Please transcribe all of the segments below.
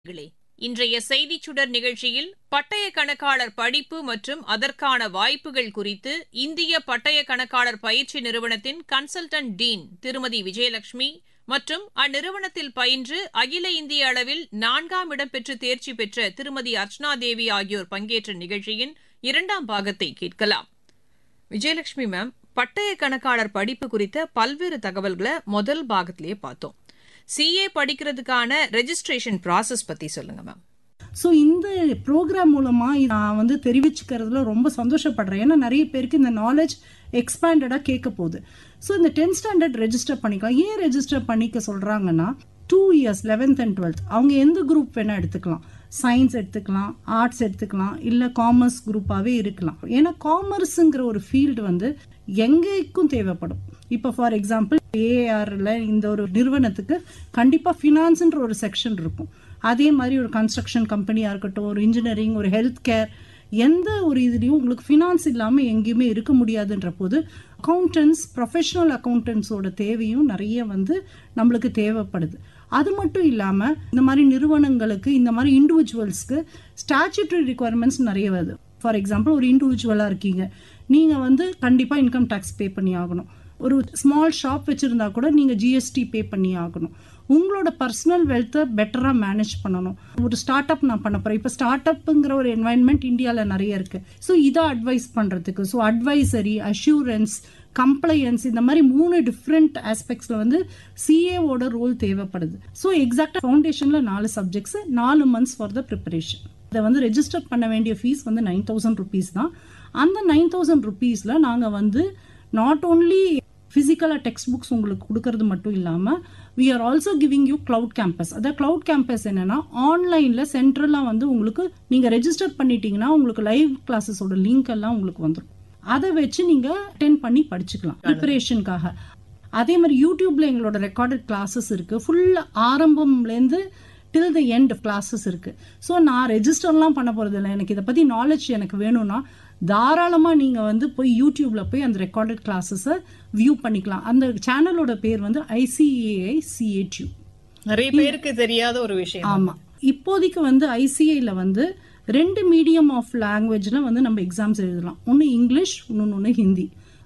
நேயர்களே, இன்றைய செய்திச் சுடர் நிகழ்ச்சியில் பட்டய கணக்காளர் படிப்பு மற்றும் அதற்கான வாய்ப்புகள் குறித்து இந்திய பட்டய கணக்காளர் பயிற்சி நிறுவனத்தின் கன்சல்டன்ட் டீன் திருமதி விஜயலட்சுமி மற்றும் அந்நிறுவனத்தில் பயின்று அகில இந்திய அளவில் நான்காம் இடம் பெற்று தேர்ச்சி பெற்ற திருமதி அர்ச்சனா தேவி ஆகியோர் பங்கேற்ற நிகழ்ச்சியின் இரண்டாம் பாகத்தை கேட்கலாம் விஜயலட்சுமி மேம் பட்டய கணக்காளர் படிப்பு குறித்த பல்வேறு தகவல்களை முதல் பாகத்திலேயே பார்த்தோம் சிஏ படிக்கிறதுக்கான ரெஜிஸ்ட்ரேஷன் ப்ராசஸ் பத்தி சொல்லுங்க மேம் ஸோ இந்த ப்ரோக்ராம் மூலமா நான் வந்து தெரிவிச்சுக்கிறதுல ரொம்ப சந்தோஷப்படுறேன் ஏன்னா நிறைய பேருக்கு இந்த நாலேஜ் எக்ஸ்பேண்டடாக கேட்க போகுது ஸோ இந்த டென்த் ஸ்டாண்டர்ட் ரெஜிஸ்டர் பண்ணிக்கலாம் ஏன் ரெஜிஸ்டர் பண்ணிக்க சொல்றாங்கன்னா two years eleventh and twelfth அவங்க எந்த குரூப் வேணா எடுத்துக்கலாம் சயின்ஸ் எடுத்துக்கலாம் ஆர்ட்ஸ் எடுத்துக்கலாம் இல்லை காமர்ஸ் குரூப்பாகவே இருக்கலாம் ஏன்னா காமர்ஸுங்கிற ஒரு ஃபீல்டு வந்து எங்கேக்கும் தேவைப்படும் இப்போ ஃபார் எக்ஸாம்பிள் ஏஆர்ல இந்த ஒரு நிறுவனத்துக்கு கண்டிப்பாக ஃபினான்ஸ்ன்ற ஒரு செக்ஷன் இருக்கும் அதே மாதிரி ஒரு கன்ஸ்ட்ரக்ஷன் கம்பெனியாக இருக்கட்டும் ஒரு இன்ஜினியரிங் ஒரு ஹெல்த் கேர் எந்த ஒரு இதுலேயும் உங்களுக்கு ஃபினான்ஸ் இல்லாமல் எங்கேயுமே இருக்க முடியாதுன்ற போது அக்கௌண்டன்ஸ் ப்ரொஃபஷனல் அக்கௌண்டன்ஸோட தேவையும் நிறைய வந்து நம்மளுக்கு தேவைப்படுது அது மட்டும் இல்லாமல் இந்த மாதிரி நிறுவனங்களுக்கு இந்த மாதிரி இண்டிவிஜுவல்ஸ்க்கு ஸ்டாச்சுட்டரி ரிக்குவயர்மெண்ட்ஸ் நிறைய வருது ஃபார் எக்ஸாம்பிள் ஒரு இண்டிவிஜுவலாக இருக்கீங்க நீங்கள் வந்து கண்டிப்பாக இன்கம் டேக்ஸ் பே பண்ணி ஆகணும் ஒரு ஸ்மால் ஷாப் வச்சுருந்தா கூட நீங்கள் ஜிஎஸ்டி பே பண்ணி ஆகணும் உங்களோட பர்சனல் வெல்த்தை பெட்டராக மேனேஜ் பண்ணணும் ஒரு ஸ்டார்ட் அப் நான் பண்ண போகிறேன் இப்போ ஸ்டார்ட் அப்புங்கிற ஒரு என்வாயன்மெண்ட் இந்தியாவில் நிறைய இருக்குது ஸோ இதை அட்வைஸ் பண்ணுறதுக்கு ஸோ அட்வைசரி அஷூரன்ஸ் கம்ப்ளையன்ஸ் இந்த மாதிரி மூணு டிஃப்ரெண்ட் ஆஸ்பெக்ட்ஸில் வந்து சிஏவோட ரோல் தேவைப்படுது ஸோ எக்ஸாக்டாக ஃபவுண்டேஷனில் நாலு சப்ஜெக்ட்ஸ் நாலு மந்த்ஸ் ஃபார் த ப்ரிப்பரேஷன் இதை வந்து ரெஜிஸ்டர் பண்ண வேண்டிய ஃபீஸ் வந்து நைன் தௌசண்ட் ருபீஸ் தான் அந்த நைன் தௌசண்ட் ருபீஸில் நாங்கள் வந்து நாட் ஓன்லி ஃபிசிக்கலாக டெக்ஸ்ட் புக்ஸ் உங்களுக்கு கொடுக்கறது மட்டும் இல்லாமல் we are also giving you cloud campus அதாவது கிளவுட் கேம்பஸ் என்னன்னா ஆன்லைனில் சென்ட்ரலாக வந்து உங்களுக்கு நீங்கள் ரெஜிஸ்டர் பண்ணிட்டீங்கன்னா உங்களுக்கு லைவ் கிளாஸஸோட லிங்க் எல்லாம் உங்களுக்கு வந்துடும் அதை வச்சு நீங்கள் அட்டென்ட் பண்ணி படிச்சுக்கலாம் ப்ரிப்பரேஷனுக்காக அதே மாதிரி யூடியூப்ல எங்களோட ரெக்கார்டட் கிளாஸஸ் இருக்கு ஃபுல் ஆரம்பம்லேருந்து டில் த எண்ட் கிளாஸஸ் இருக்கு ஸோ நான் ரெஜிஸ்டர்லாம் பண்ண போறது இல்லை எனக்கு இதை பத்தி நாலேஜ் எனக்கு வேணும்னா தாராளமாக நீங்கள் வந்து போய் யூடியூப்ல போய் அந்த ரெக்கார்டட் கிளாஸஸை வியூ பண்ணிக்கலாம் அந்த சேனலோட பேர் வந்து ஐசிஏஐ சிஏடியூ நிறைய பேருக்கு தெரியாத ஒரு விஷயம் ஆமா இப்போதைக்கு வந்து ஐசிஐல வந்து ரெண்டு மீடியம் ஆஃப் லாங்குவேஜ்ல வந்து நம்ம எக்ஸாம்ஸ் எழுதலாம் ஒன்று இங்கிலீஷ் இன்னொன்று ஒன்று ஹிந்தி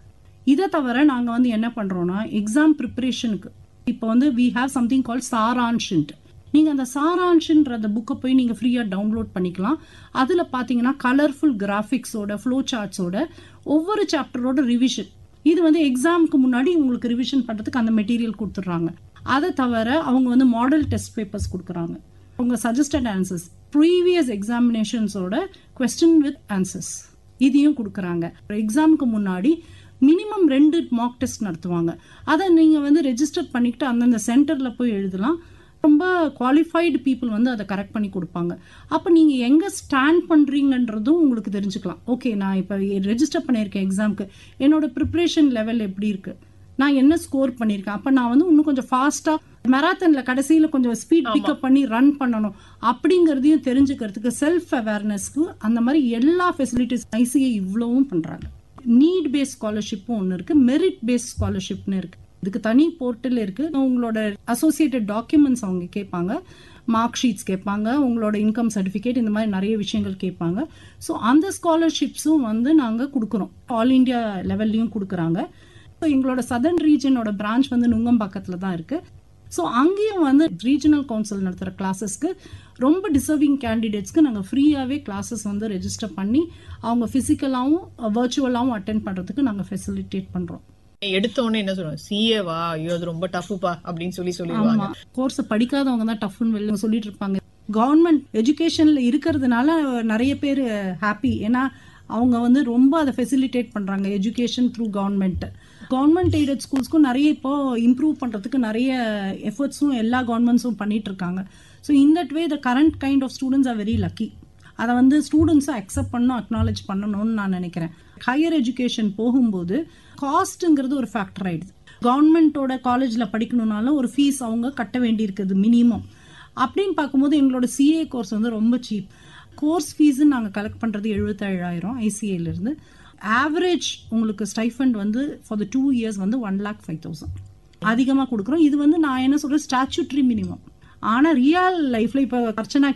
இதை தவிர நாங்கள் வந்து என்ன பண்ணுறோன்னா எக்ஸாம் ப்ரிப்பரேஷனுக்கு இப்போ வந்து வி ஹாவ் சம்திங் கால் சாரான்ஷன்ட் நீங்கள் அந்த சாரான்ஷன்ற அந்த புக்கை போய் நீங்கள் ஃப்ரீயாக டவுன்லோட் பண்ணிக்கலாம் அதில் பார்த்தீங்கன்னா கலர்ஃபுல் கிராஃபிக்ஸோட ஃப்ளோ சார்ட்ஸோட ஒவ்வொரு சாப்டரோட ரிவிஷன் இது வந்து எக்ஸாமுக்கு முன்னாடி உங்களுக்கு ரிவிஷன் பண்ணுறதுக்கு அந்த மெட்டீரியல் கொடுத்துட்றாங்க அதை தவிர அவங்க வந்து மாடல் டெஸ்ட் பேப்பர்ஸ் கொடுக்குறாங்க அவங்க சஜஸ்டட் ஆன்சர்ஸ் ப்ரீவியஸ் எக்ஸாமினேஷன்ஸோட கொஸ்டின் வித் ஆன்சர்ஸ் இதையும் கொடுக்குறாங்க எக்ஸாமுக்கு முன்னாடி மினிமம் ரெண்டு மாக் டெஸ்ட் நடத்துவாங்க அதை நீங்கள் வந்து ரெஜிஸ்டர் பண்ணிக்கிட்டு அந்தந்த சென்டரில் போய் எழுதலாம் ரொம்ப குவாலிஃபைடு பீப்புள் வந்து அதை கரெக்ட் பண்ணி கொடுப்பாங்க அப்போ நீங்கள் எங்கே ஸ்டாண்ட் பண்ணுறீங்கன்றதும் உங்களுக்கு தெரிஞ்சுக்கலாம் ஓகே நான் இப்போ ரெஜிஸ்டர் பண்ணியிருக்கேன் எக்ஸாமுக்கு என்னோட ப்ரிப்ரேஷன் லெவல் எப்படி இருக்குது நான் என்ன ஸ்கோர் பண்ணியிருக்கேன் அப்போ நான் வந்து இன்னும் கொஞ்சம் ஃபாஸ்ட்டாக மெராத்தனில் கடைசியில் கொஞ்சம் ஸ்பீட் பிக்கப் பண்ணி ரன் பண்ணணும் அப்படிங்கிறதையும் தெரிஞ்சுக்கிறதுக்கு செல்ஃப் அவேர்னஸ்க்கு அந்த மாதிரி எல்லா ஃபெசிலிட்டிஸ் ஐசிஐ இவ்வளவும் பண்ணுறாங்க நீட் பேஸ் ஸ்காலர்ஷிப்பும் ஒன்று இருக்குது மெரிட் பேஸ் ஸ்காலர்ஷிப்னு இருக்குது இதுக்கு தனி போர்ட்டல் இருக்குது உங்களோட அசோசியேட்டட் டாக்குமெண்ட்ஸ் அவங்க கேட்பாங்க மார்க் ஷீட்ஸ் கேட்பாங்க உங்களோட இன்கம் சர்டிஃபிகேட் இந்த மாதிரி நிறைய விஷயங்கள் கேட்பாங்க ஸோ அந்த ஸ்காலர்ஷிப்ஸும் வந்து நாங்கள் கொடுக்குறோம் ஆல் இண்டியா லெவல்லையும் கொடுக்குறாங்க ஸோ எங்களோட சதர்ன் ரீஜனோட பிரான்ச் வந்து நுங்கம்பாக்கத்தில் தான் இருக்குது ஸோ அங்கேயும் வந்து ரீஜனல் கவுன்சில் நடத்துகிற கிளாஸஸ்க்கு ரொம்ப டிசர்விங் கேண்டிடேட்ஸ்க்கு நாங்கள் ஃப்ரீயாகவே கிளாஸஸ் வந்து ரெஜிஸ்டர் பண்ணி அவங்க ஃபிசிக்கலாகவும் வர்ச்சுவலாகவும் அட்டென்ட் பண்ணுறதுக்கு நாங்கள் ஃபெசிலிட்டேட் பண்ணுறோம் எடுத்த உடனே என்ன சொல்லுவோம் சிஏவா ஐயோ அது ரொம்ப டஃப்புப்பா அப்படின்னு சொல்லி சொல்லிடுவாங்க ஆமா கோர்ஸ் படிக்காதவங்க தான் டஃப்னு வெளில சொல்லிட்டு இருப்பாங்க கவர்மெண்ட் எஜுகேஷன்ல இருக்கிறதுனால நிறைய பேர் ஹாப்பி ஏன்னா அவங்க வந்து ரொம்ப அதை ஃபெசிலிட்டேட் பண்றாங்க education through government government aided ஸ்கூல்ஸ்க்கும் நிறைய இப்போ இம்ப்ரூவ் பண்றதுக்கு நிறைய எஃபர்ட்ஸும் எல்லா கவர்மெண்ட்ஸும் பண்ணிட்டு இருக்காங்க so in that way the current kind of students are very lucky அதை வந்து ஸ்டூடெண்ட்ஸும் அக்செப்ட் பண்ணணும் அக்னாலேஜ் பண்ணணும்னு நான் நினைக்கிறேன் ஹையர் எஜுகேஷன் போகும்போது காஸ்ட்டுங்கிறது ஒரு ஃபேக்டர் ஆயிடுது கவர்மெண்ட்டோட காலேஜில் படிக்கணும்னாலும் ஒரு ஃபீஸ் அவங்க கட்ட வேண்டியிருக்குது மினிமம் அப்படின்னு பார்க்கும்போது எங்களோட சிஏ கோர்ஸ் வந்து ரொம்ப சீப் கோர்ஸ் ஃபீஸுன்னு நாங்கள் கலெக்ட் பண்ணுறது எழுபத்தேழாயிரம் ஐசிஏலேருந்து ஆவரேஜ் உங்களுக்கு ஸ்டைஃபண்ட் வந்து ஃபார் த டூ இயர்ஸ் வந்து ஒன் லேக் ஃபைவ் தௌசண்ட் அதிகமாக கொடுக்குறோம் இது வந்து நான் என்ன சொல்கிறேன் ஸ்டாச்சுட்ரி மினிமம் ஆனா ரியல் லைஃப்ல இப்ப அர்ச்சனா